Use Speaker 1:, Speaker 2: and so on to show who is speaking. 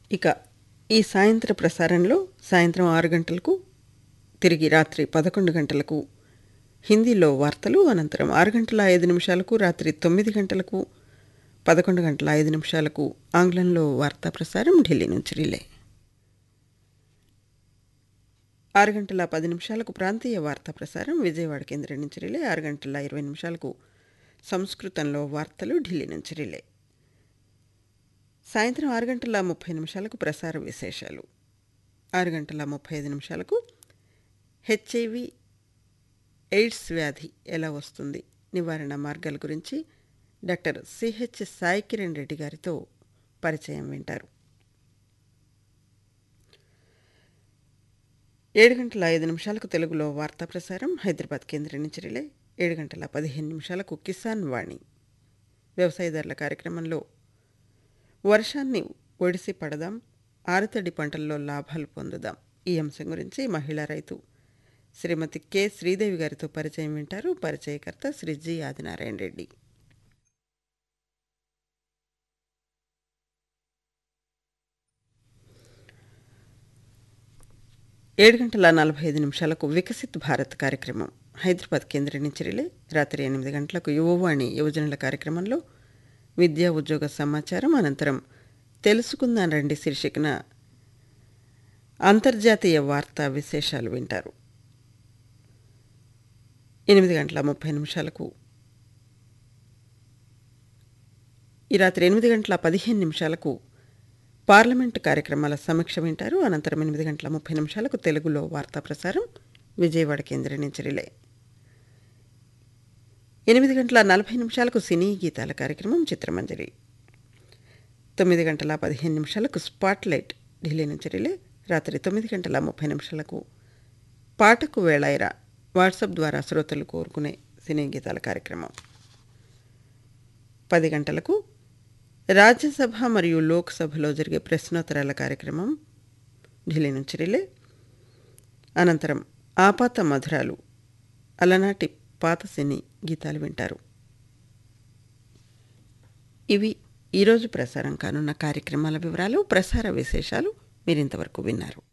Speaker 1: ఇక ఈ సాయంత్ర ప్రసారంలో సాయంత్రం ఆరు గంటలకు తిరిగి రాత్రి పదకొండు గంటలకు హిందీలో వార్తలు అనంతరం ఆరు గంటల ఐదు నిమిషాలకు రాత్రి తొమ్మిది గంటలకు పదకొండు గంటల ఐదు నిమిషాలకు ఆంగ్లంలో వార్తా ప్రసారం ఢిల్లీ నుంచి రిలే ఆరు గంటల పది నిమిషాలకు ప్రాంతీయ వార్తా ప్రసారం విజయవాడ కేంద్రం నుంచి రిలే ఆరు గంటల ఇరవై నిమిషాలకు సంస్కృతంలో వార్తలు ఢిల్లీ నుంచి రిలే సాయంత్రం ఆరు గంటల ముప్పై నిమిషాలకు ప్రసార విశేషాలు ఆరు గంటల ముప్పై ఐదు నిమిషాలకు హెచ్ఐవి ఎయిడ్స్ వ్యాధి ఎలా వస్తుంది నివారణ మార్గాల గురించి డాక్టర్ సిహెచ్ సాయి కిరణ్ రెడ్డి గారితో పరిచయం వింటారు ఏడు గంటల ఐదు నిమిషాలకు తెలుగులో వార్తా ప్రసారం హైదరాబాద్ కేంద్రం నుంచి రిలే ఏడు గంటల పదిహేను నిమిషాలకు కిసాన్ వాణి వ్యవసాయదారుల కార్యక్రమంలో వర్షాన్ని ఒడిసి పడదాం ఆరుతడి పంటల్లో లాభాలు పొందుదాం ఈ అంశం గురించి మహిళా రైతు శ్రీమతి కె శ్రీదేవి గారితో పరిచయం వింటారు పరిచయకర్త శ్రీ జి ఆదినారాయణ రెడ్డి ఏడు గంటల నలభై ఐదు నిమిషాలకు వికసిత్ భారత్ కార్యక్రమం హైదరాబాద్ కేంద్రం నుంచి రిలే రాత్రి ఎనిమిది గంటలకు యువవాణి యువజనుల కార్యక్రమంలో విద్యా ఉద్యోగ సమాచారం అనంతరం తెలుసుకుందాం రండి శీర్షికన అంతర్జాతీయ వార్తా విశేషాలు వింటారు ఎనిమిది గంటల ముప్పై నిమిషాలకు ఈ రాత్రి ఎనిమిది గంటల పదిహేను నిమిషాలకు పార్లమెంటు కార్యక్రమాల సమీక్ష వింటారు అనంతరం ఎనిమిది గంటల ముప్పై నిమిషాలకు తెలుగులో వార్తా ప్రసారం విజయవాడ కేంద్రం నుంచి రిలే ఎనిమిది గంటల నలభై నిమిషాలకు సినీ గీతాల కార్యక్రమం చిత్రమంజరి తొమ్మిది గంటల పదిహేను నిమిషాలకు స్పాట్లైట్ ఢిల్లీ నుంచి రిలే రాత్రి తొమ్మిది గంటల ముప్పై నిమిషాలకు పాటకు వేళాయిరా వాట్సాప్ ద్వారా శ్రోతలు కోరుకునే సినీ గీతాల కార్యక్రమం పది గంటలకు రాజ్యసభ మరియు లోక్సభలో జరిగే ప్రశ్నోత్తరాల కార్యక్రమం ఢిల్లీ నుంచి రిలే అనంతరం ఆపాత మధురాలు అలనాటి పాత సినీ గీతాలు వింటారు ఇవి ఈరోజు ప్రసారం కానున్న కార్యక్రమాల వివరాలు ప్రసార విశేషాలు మీరింతవరకు విన్నారు